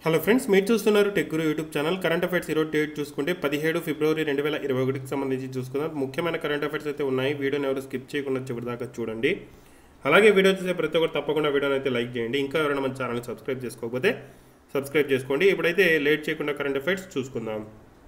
hello friends మీరు చూస్తున్నారు tech guru YouTube channel current affairs ఈరోజు డేట్ చూసుకుంటే పదిహేడు ఫిబ్రవరి రెండు వేల ఇరవై ఒకటికి సంబంధించి చూసుకుందాం ముఖ్యమైన కరెంట్ అఫైర్స్ అయితే ఉన్నాయి వీడియోని ఎవరు స్కిప్ చేయకుండా చివరి దాకా చూడండి అలాగే వీడియో చూసే ప్రతి ఒక్కరు తప్పకుండా వీడియోని అయితే లైక్ చేయండి ఇంకా ఎవరైనా మన ఛానల్ సబ్స్క్రైబ్ చేసుకోకపోతే సబ్స్క్రైబ్ చేసుకోండి ఇప్పుడైతే లేట్ చేయకుండా కరెంట్ అఫైర్స్ చూసుకుందాం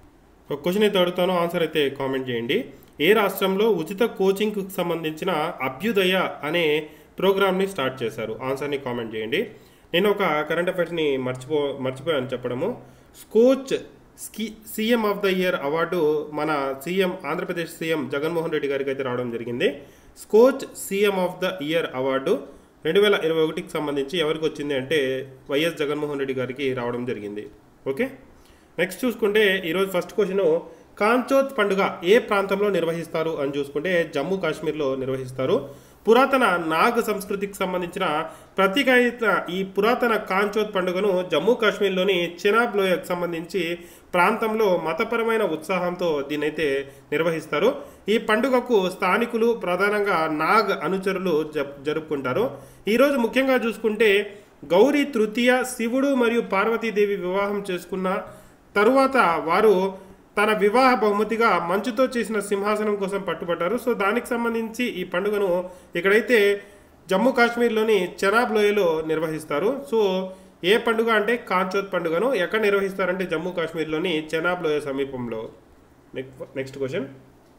ఒక క్వశ్చన్ అయితే అడుగుతాను ఆన్సర్ అయితే కామెంట్ చేయండి ఏ రాష్ట్రంలో ఉచిత కోచింగ్కి సంబంధించిన అభ్యుదయ అనే ప్రోగ్రామ్ని స్టార్ట్ చేశారు ఆన్సర్ని కామెంట్ చేయండి నేను ఒక కరెంట్ అఫైర్స్ని మర్చిపో మర్చిపోయాను చెప్పడము స్కోచ్ స్కీ CM of the year award మన సీఎం ఆంధ్రప్రదేశ్ సీఎం జగన్మోహన్ రెడ్డి గారికి అయితే రావడం జరిగింది Skoch CM of the year award రెండు వేల ఇరవై ఒకటికి సంబంధించి ఎవరికి వచ్చింది అంటే వైఎస్ జగన్మోహన్ రెడ్డి గారికి రావడం జరిగింది ఓకే నెక్స్ట్ చూసుకుంటే ఈరోజు ఫస్ట్ క్వశ్చన్ కాంచోత్ పండుగ ఏ ప్రాంతంలో నిర్వహిస్తారు అని చూసుకుంటే జమ్మూ కాశ్మీర్లో నిర్వహిస్తారు పురాతన నాగ్ సంస్కృతికి సంబంధించిన ప్రతీక అయిన ఈ పురాతన కాంచోత్ పండుగను జమ్మూ కాశ్మీర్లోని చెనాబ్ లోయకు సంబంధించి ప్రాంతంలో మతపరమైన ఉత్సాహంతో దీన్నైతే నిర్వహిస్తారు ఈ పండుగకు స్థానికులు ప్రధానంగా నాగ్ అనుచరులు జ- జరుపుకుంటారు ఈరోజు ముఖ్యంగా చూసుకుంటే గౌరీ తృతీయ శివుడు మరియు పార్వతీదేవి వివాహం చేసుకున్న తరువాత వారు తన వివాహ బహుమతిగా మంచుతో చేసిన సింహాసనం కోసం పట్టుబట్టారు సో దానికి సంబంధించి ఈ పండుగను ఇక్కడైతే జమ్మూ కాశ్మీర్లోని చెనాబ్ లోయలో నిర్వహిస్తారు సో ఏ పండుగ అంటే కాంచోత్ పండుగను ఎక్కడ నిర్వహిస్తారంటే జమ్మూ కాశ్మీర్లోని చెనాబ్ లోయ సమీపంలో నెక్స్ట్ నెక్స్ట్ క్వశ్చన్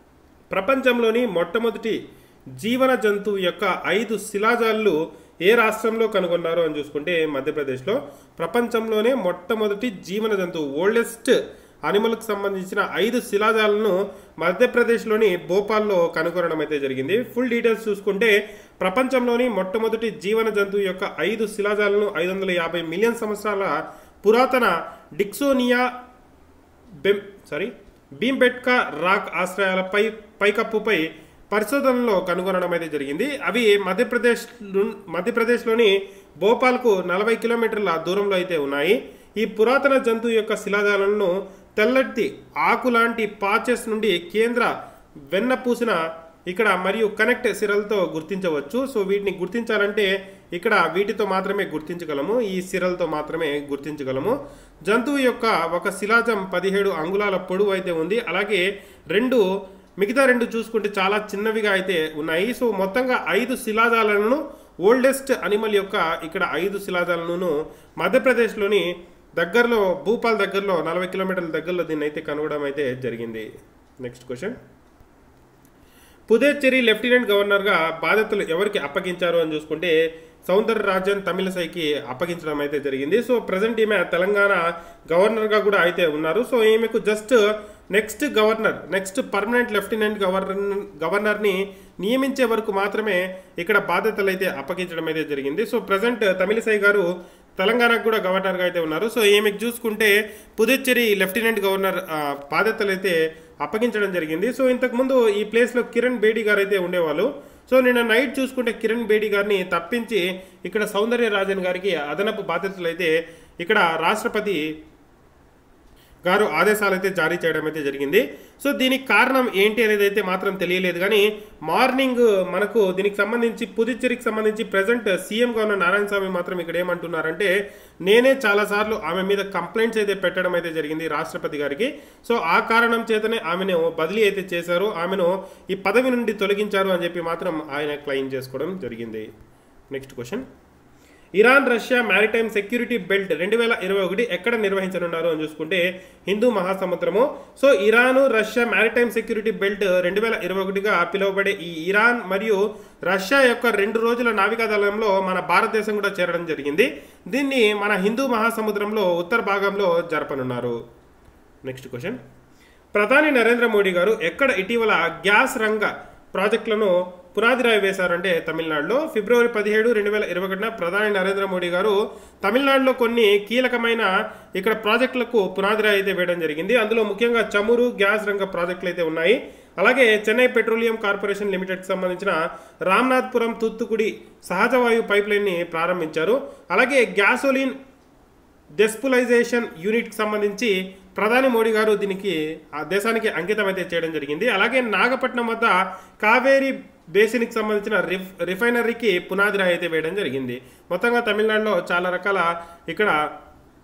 ప్రపంచంలోని మొట్టమొదటి జీవన జంతువు యొక్క ఐదు శిలాజాలు ఏ రాష్ట్రంలో కనుగొన్నారు అని చూసుకుంటే మధ్యప్రదేశ్లో ప్రపంచంలోనే మొట్టమొదటి జీవన జంతువు ఓల్డెస్ట్ అనిమల్కి సంబంధించిన ఐదు శిలాజాలను మధ్యప్రదేశ్లోని భోపాల్లో కనుగొనడం అయితే జరిగింది ఫుల్ డీటెయిల్స్ చూసుకుంటే ప్రపంచంలోని మొట్టమొదటి జీవన జంతువు యొక్క ఐదు శిలాజాలను ఐదు వందల యాభై మిలియన్ సంవత్సరాల పురాతన డిక్సోనియా బెమ్ సారీ భీంబెట్కా రాక్ ఆశ్రయాలపై పైకప్పుపై పరిశోధనలో కనుగొనడం అయితే జరిగింది అవి మధ్యప్రదేశ్ ను- మధ్యప్రదేశ్లోని భోపాల్కు నలభై కిలోమీటర్ల దూరంలో అయితే ఉన్నాయి ఈ పురాతన జంతువు యొక్క శిలాజాలను తెల్లటి ఆకు లాంటి పాచెస్ నుండి కేంద్ర వెన్న పూసిన ఇక్కడ మరియు కనెక్ట్ సిరలతో గుర్తించవచ్చు సో వీటిని గుర్తించాలంటే ఇక్కడ వీటితో మాత్రమే గుర్తించగలము ఈ సిరలతో మాత్రమే గుర్తించగలము జంతువు యొక్క ఒక శిలాజం పదిహేడు అంగుళాల పొడవు అయితే ఉంది అలాగే రెండు మిగతా రెండు చూసుకుంటే చాలా చిన్నవిగా అయితే ఉన్నాయి సో మొత్తంగా ఐదు శిలాజాలను ఓల్డెస్ట్ అనిమల్ యొక్క ఇక్కడ ఐదు శిలాజాలను మధ్యప్రదేశ్లోని దగ్గరలో భూపాల్ దగ్గరలో నలభై కిలోమీటర్ల దగ్గరలో దీన్ని అయితే కనుగొనడం అయితే జరిగింది నెక్స్ట్ క్వశ్చన్ పుదేచ్చేరి లెఫ్టినెంట్ గవర్నర్గా బాధ్యతలు ఎవరికి అప్పగించారు అని చూసుకుంటే సౌందర రాజన్ తమిళసైకి అప్పగించడం అయితే జరిగింది సో ప్రజెంట్ ఈమె తెలంగాణ గవర్నర్గా కూడా అయితే ఉన్నారు సో ఈమెకు just next governor next permanent lieutenant governor గవర్నర్ని నియమించే వరకు మాత్రమే ఇక్కడ బాధ్యతలు అయితే అప్పగించడం అయితే జరిగింది సో ప్రజెంట్ తమిళసై గారు తెలంగాణకు కూడా గవర్నర్గా అయితే ఉన్నారు సో ఈమెకు చూసుకుంటే పుదుచ్చేరి లెఫ్టినెంట్ గవర్నర్ ఆ, బాధ్యతలు అయితే అప్పగించడం జరిగింది సో ఇంతకుముందు ఈ ప్లేస్లో కిరణ్ బేడి గారు అయితే ఉండేవాళ్ళు సో నిన్న నైట్ చూసుకుంటే కిరణ్ బేడి గారిని తప్పించి ఇక్కడ సౌందర్య రాజన్ గారికి అదనపు బాధ్యతలు అయితే ఇక్కడ రాష్ట్రపతి గారు ఆదేశాలు అయితే జారీ చేయడం అయితే జరిగింది సో దీనికి కారణం ఏంటి అనేది అయితే మాత్రం తెలియలేదు కానీ మార్నింగ్ మనకు దీనికి సంబంధించి పుదుచ్చేరికి సంబంధించి ప్రజెంట్ సీఎంగా ఉన్న నారాయణ స్వామి మాత్రం ఇక్కడ ఏమంటున్నారంటే నేనే చాలాసార్లు ఆమె మీద కంప్లైంట్స్ అయితే పెట్టడం అయితే జరిగింది రాష్ట్రపతి గారికి సో ఆ కారణం చేతనే ఆమెను బదిలీ అయితే చేశారు ఆమెను ఈ పదవి నుండి తొలగించారు అని చెప్పి మాత్రం ఆయన క్లెయిమ్ చేసుకోవడం జరిగింది next question Iran Russia maritime security belt రెండు వేల ఇరవై ఒకటి ఎక్కడ నిర్వహించనున్నారు అని చూసుకుంటే హిందూ మహాసముద్రము so Iran Russia maritime security belt రెండు వేల ఇరవై ఒకటిగా పిలువబడే ఈ ఇరాన్ మరియు రష్యా యొక్క రెండు రోజుల నావికా దళంలో మన భారతదేశం కూడా చేరడం జరిగింది దీన్ని మన హిందూ మహాసముద్రంలో ఉత్తర భాగంలో జరపనున్నారు నెక్స్ట్ క్వశ్చన్ ప్రధాని నరేంద్ర మోడీ గారు ఎక్కడ ఇటీవల గ్యాస్ రంగ ప్రాజెక్టులను పునాది రాయి వేశారంటే తమిళనాడులో ఫిబ్రవరి పదిహేడు రెండు వేల ఇరవై ఒకటిన ప్రధాని నరేంద్ర మోడీ గారు తమిళనాడులో కొన్ని కీలకమైన ఇక్కడ ప్రాజెక్టులకు పునాది రాయి అయితే వేయడం జరిగింది అందులో ముఖ్యంగా చమురు గ్యాస్ రంగ ప్రాజెక్టులు అయితే ఉన్నాయి అలాగే చెన్నై పెట్రోలియం కార్పొరేషన్ లిమిటెడ్కి సంబంధించిన రామ్నాథ్పురం తూత్తుకుడి సహజ వాయు పైప్ లైన్ని ప్రారంభించారు అలాగే గ్యాసోలిన్ డెస్పులైజేషన్ యూనిట్కి సంబంధించి ప్రధాని మోడీ గారు దీనికి ఆ దేశానికి అంకితం అయితే చేయడం జరిగింది అలాగే నాగపట్నం వద్ద కావేరీ బేసిన్కి సంబంధించిన రిఫ్ రిఫైనరీకి పునాది రాయి అయితే వేయడం జరిగింది మొత్తంగా తమిళనాడులో చాలా రకాల ఇక్కడ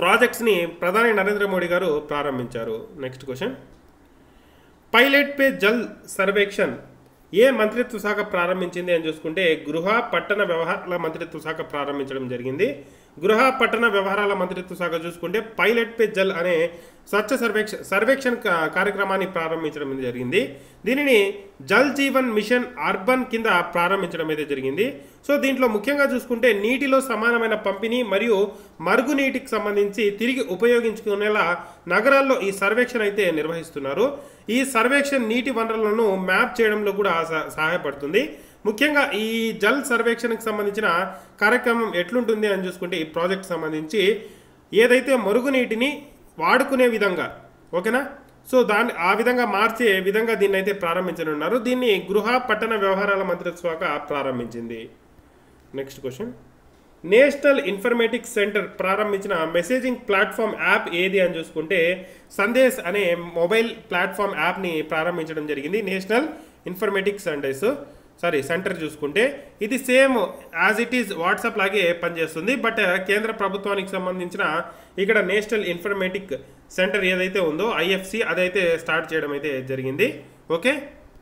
ప్రాజెక్ట్స్ని ప్రధాని నరేంద్ర మోడీ గారు ప్రారంభించారు next question pilot Pey Jal Survekshan ఏ మంత్రిత్వ శాఖ ప్రారంభించింది అని చూసుకుంటే గృహ పట్టణ వ్యవహారాల మంత్రిత్వ శాఖ ప్రారంభించడం జరిగింది గృహ పట్టణ వ్యవహారాల మంత్రిత్వ శాఖ చూసుకుంటే పైలట్ పే జల్ అనే స్వచ్ఛ సర్వేక్ష సర్వేక్షణ్ కా- కార్యక్రమాన్ని ప్రారంభించడం అనేది జరిగింది దీనిని జల్ జీవన్ మిషన్ అర్బన్ కింద ప్రారంభించడం అయితే జరిగింది సో దీంట్లో ముఖ్యంగా చూసుకుంటే నీటిలో సమానమైన పంపిణీ మరియు మరుగునీటికి సంబంధించి తిరిగి ఉపయోగించుకునేలా నగరాల్లో ఈ సర్వేక్షణ అయితే నిర్వహిస్తున్నారు ఈ సర్వేక్షణ నీటి వనరులను మ్యాప్ చేయడంలో కూడా సహ- సహాయపడుతుంది ముఖ్యంగా ఈ జల్ సర్వేక్షణకు సంబంధించిన కార్యక్రమం ఎట్లుంటుంది అని చూసుకుంటే ఈ ప్రాజెక్ట్ సంబంధించి ఏదైతే మరుగునీటిని వాడుకునే విధంగా ఓకేనా సో దాన్ని ఆ విధంగా మార్చే విధంగా దీన్ని అయితే ప్రారంభించనున్నారు దీన్ని గృహ పట్టణ వ్యవహారాల మంత్రిత్వ శాఖ ప్రారంభించింది next question national informatics centre ప్రారంభించిన మెసేజింగ్ ప్లాట్ఫామ్ యాప్ ఏది అని చూసుకుంటే సందేశ్ అనే మొబైల్ ప్లాట్ఫామ్ యాప్ని ప్రారంభించడం జరిగింది national informatics Sandes sorry centre చూసుకుంటే ఇది same as it is WhatsApp లాగే పనిచేస్తుంది బట్ కేంద్ర ప్రభుత్వానికి సంబంధించిన ఇక్కడ నేషనల్ ఇన్ఫర్మేటిక్ సెంటర్ ఏదైతే ఉందో ఐఎఫ్సి అదైతే స్టార్ట్ చేయడం అయితే జరిగింది okay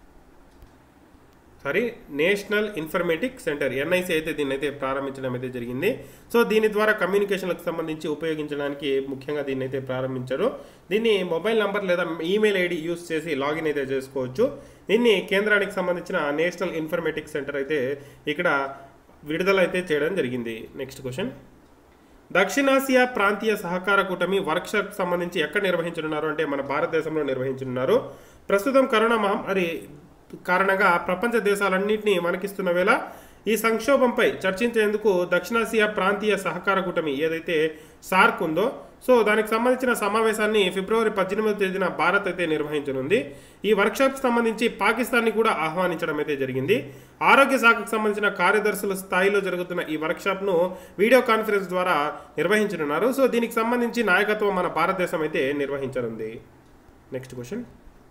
sorry national informatic centre NIC అయితే దీన్ని అయితే ప్రారంభించడం అయితే జరిగింది సో దీని ద్వారా కమ్యూనికేషన్లకు సంబంధించి ఉపయోగించడానికి ముఖ్యంగా దీన్ని అయితే ప్రారంభించారు దీన్ని మొబైల్ నంబర్ లేదా ఈమెయిల్ ఐడి యూస్ చేసి లాగిన్ అయితే చేసుకోవచ్చు దీన్ని కేంద్రానికి సంబంధించిన నేషనల్ ఇన్ఫర్మేటిక్ సెంటర్ అయితే ఇక్కడ విడుదల అయితే చేయడం జరిగింది నెక్స్ట్ క్వశ్చన్ దక్షిణాసియా ప్రాంతీయ సహకార కూటమి వర్క్షాప్ సంబంధించి ఎక్కడ నిర్వహించనున్నారు అంటే మన భారతదేశంలో నిర్వహించనున్నారు ప్రస్తుతం కరోనా మహమ్మారి కారణంగా ప్రపంచ దేశాలన్నింటినీ వణికిస్తున్న వేళ ఈ సంక్షోభంపై చర్చించేందుకు దక్షిణాసియా ప్రాంతీయ సహకార కూటమి ఏదైతే సార్క్ ఉందో సో దానికి సంబంధించిన సమావేశాన్ని ఫిబ్రవరి పద్దెనిమిదవ తేదీన భారత్ అయితే నిర్వహించనుంది ఈ వర్క్షాప్కి సంబంధించి పాకిస్తాన్ని కూడా ఆహ్వానించడం అయితే జరిగింది ఆరోగ్య శాఖకు సంబంధించిన కార్యదర్శుల స్థాయిలో జరుగుతున్న ఈ వర్క్షాప్ను వీడియో కాన్ఫరెన్స్ ద్వారా నిర్వహించనున్నారు సో దీనికి సంబంధించి నాయకత్వం మన భారతదేశం అయితే నిర్వహించనుంది నెక్స్ట్ క్వశ్చన్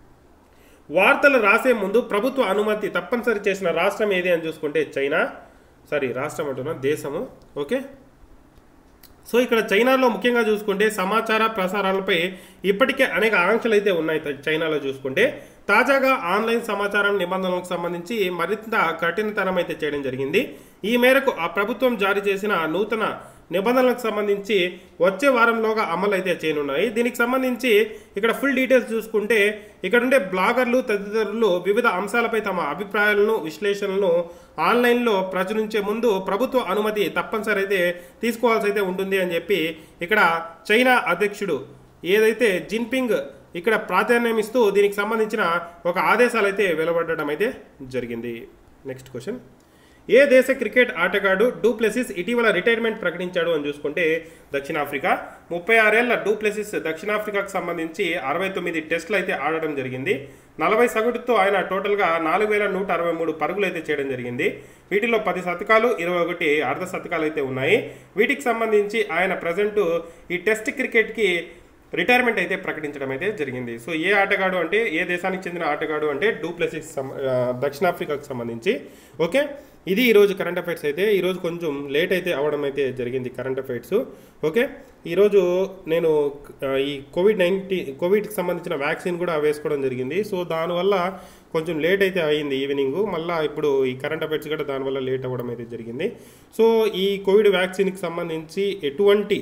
వార్తలు రాసే ముందు ప్రభుత్వ అనుమతి తప్పనిసరి చేసిన రాష్ట్రం ఏది అని చూసుకుంటే చైనా సారీ రాష్ట్రం అంటున్నా దేశము ఓకే సో ఇక్కడ చైనాలో ముఖ్యంగా చూసుకుంటే సమాచార ప్రసారాలపై ఇప్పటికే అనేక ఆంక్షలు అయితే ఉన్నాయి త- చైనాలో చూసుకుంటే తాజాగా ఆన్లైన్ సమాచారం నిబంధనలకు సంబంధించి మరింత కఠినతరం అయితే చేయడం జరిగింది ఈ మేరకు ఆ ప్రభుత్వం జారీ చేసిన నూతన నిబంధనలకు సంబంధించి వచ్చే వారంలోగా అమలు అయితే చేయనున్నాయి దీనికి సంబంధించి ఇక్కడ ఫుల్ డీటెయిల్స్ చూసుకుంటే ఇక్కడ ఉండే బ్లాగర్లు తదితరులు వివిధ అంశాలపై తమ అభిప్రాయాలను విశ్లేషణలను ఆన్లైన్లో ప్రచురించే ముందు ప్రభుత్వ అనుమతి తప్పనిసరి అయితే తీసుకోవాల్సి అయితే ఉంటుంది అని చెప్పి ఇక్కడ చైనా అధ్యక్షుడు ఏదైతే జిన్పింగ్ ఇక్కడ ప్రాధాన్యం ఇస్తూ దీనికి సంబంధించిన ఒక ఆదేశాలు అయితే వెలువడడం అయితే జరిగింది నెక్స్ట్ క్వశ్చన్ ఏ దేశ క్రికెట్ ఆటగాడు డూప్లెసిస్ ఇటీవల రిటైర్మెంట్ ప్రకటించాడు అని చూసుకుంటే దక్షిణాఫ్రికా ముప్పై ఆరేళ్ల డూప్లెసిస్ దక్షిణాఫ్రికాకు సంబంధించి అరవై తొమ్మిది టెస్టులు అయితే ఆడడం జరిగింది నలభై సగటుతో ఆయన టోటల్గా నాలుగు వేల నూట అరవై మూడు పరుగులు అయితే చేయడం జరిగింది వీటిలో పది శతకాలు ఇరవై ఒకటి అర్ధ శతకాలు అయితే ఉన్నాయి వీటికి సంబంధించి ఆయన ప్రజెంట్ ఈ టెస్ట్ క్రికెట్కి రిటైర్మెంట్ అయితే ప్రకటించడం అయితే జరిగింది సో ఏ ఆటగాడు అంటే ఏ దేశానికి చెందిన ఆటగాడు అంటే డూప్లెసిస్ సం- ఆ, దక్షిణాఫ్రికాకు సంబంధించి ఓకే ఇది ఈరోజు కరెంట్ అఫైర్స్ అయితే ఈరోజు కొంచెం లేట్ అయితే అవడం అయితే జరిగింది కరెంట్ అఫైర్స్ ఓకే ఈరోజు నేను ఆ, ఈ కోవిడ్ నైన్టీన్ కోవిడ్కి సంబంధించిన వ్యాక్సిన్ కూడా వేసుకోవడం జరిగింది సో దానివల్ల కొంచెం లేట్ అయితే అయింది ఈవినింగ్ మళ్ళీ ఇప్పుడు ఈ కరెంట్ అఫైర్స్ కూడా దానివల్ల లేట్ అవ్వడం అయితే జరిగింది సో ఈ కోవిడ్ వ్యాక్సిన్కి సంబంధించి ఎటువంటి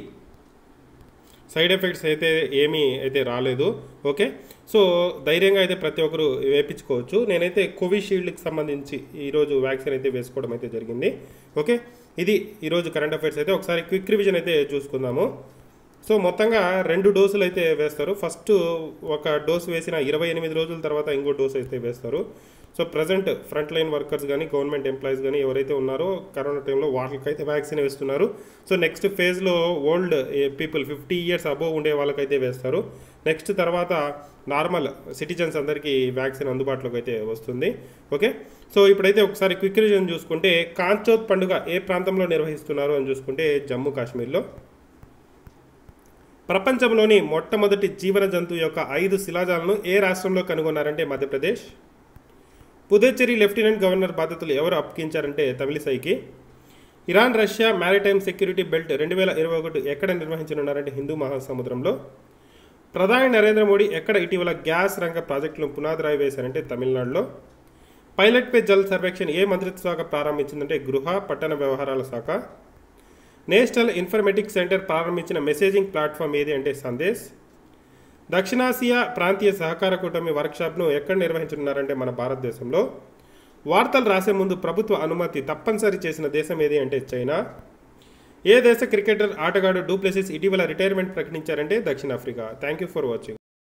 సైడ్ ఎఫెక్ట్స్ అయితే ఏమీ అయితే రాలేదు ఓకే సో ధైర్యంగా అయితే ప్రతి ఒక్కరు వేపించుకోవచ్చు నేనైతే కోవిషీల్డ్కి సంబంధించి ఈరోజు వ్యాక్సిన్ అయితే వేసుకోవడం అయితే జరిగింది ఓకే ఇది ఈరోజు కరెంట్ అఫైర్స్ అయితే ఒకసారి క్విక్ రివిజన్ అయితే చూసుకుందాము సో మొత్తంగా రెండు డోసులు అయితే వేస్తారు ఫస్ట్ ఒక డోసు వేసిన ఇరవై ఎనిమిది రోజుల తర్వాత ఇంకో డోసు అయితే వేస్తారు so present front line workers కానీ గవర్నమెంట్ ఎంప్లాయీస్ కానీ ఎవరైతే ఉన్నారో కరోనా టైంలో వాళ్ళకైతే వ్యాక్సిన్ వేస్తున్నారు సో నెక్స్ట్ ఫేజ్లో old people fifty years above ఉండే వాళ్ళకైతే వేస్తారు నెక్స్ట్ తర్వాత నార్మల్ సిటిజన్స్ అందరికీ వ్యాక్సిన్ అందుబాటులోకి అయితే వస్తుంది ఓకే సో ఇప్పుడైతే ఒకసారి క్విక్ రివిజన్ చూసుకుంటే కాంచోత్ పండుగ ఏ ప్రాంతంలో నిర్వహిస్తున్నారు అని చూసుకుంటే జమ్మూ కాశ్మీర్లో ప్రపంచంలోని మొట్టమొదటి జీవన జంతువు యొక్క ఐదు శిలాజాలను ఏ రాష్ట్రంలో కనుగొన్నారంటే మధ్యప్రదేశ్ పుదుచ్చేరి లెఫ్టినెంట్ గవర్నర్ బాధ్యతలు ఎవరు అప్పగించారంటే తమిళిసైకి Iran Russia maritime security belt రెండు వేల ఇరవై ఒకటి ఎక్కడ నిర్వహించనున్నారంటే హిందూ మహాసముద్రంలో ప్రధాని నరేంద్ర మోడీ ఎక్కడ ఇటీవల గ్యాస్ రంగ ప్రాజెక్టులను పునాదిరాయి వేశారంటే తమిళనాడులో పైలట్ పే జల్ సర్వేక్షణ్ ఏ మంత్రిత్వ శాఖ ప్రారంభించిందంటే గృహ పట్టణ వ్యవహారాల శాఖ నేషనల్ ఇన్ఫర్మేటిక్స్ సెంటర్ ప్రారంభించిన మెసేజింగ్ ప్లాట్ఫామ్ ఏది అంటే సందేశ్ దక్షిణాసియా ప్రాంతీయ సహకార కూటమి వర్క్షాప్ను ఎక్కడ నిర్వహించనున్నారంటే మన భారతదేశంలో వార్తలు రాసే ముందు ప్రభుత్వ అనుమతి తప్పనిసరి చేసిన దేశం ఏది అంటే చైనా ఏ దేశ క్రికెటర్ ఆటగాడు డూప్లెసిస్ ఇటీవల రిటైర్మెంట్ ప్రకటించారంటే దక్షిణాఫ్రికా థ్యాంక్ యూ ఫర్ వాచింగ్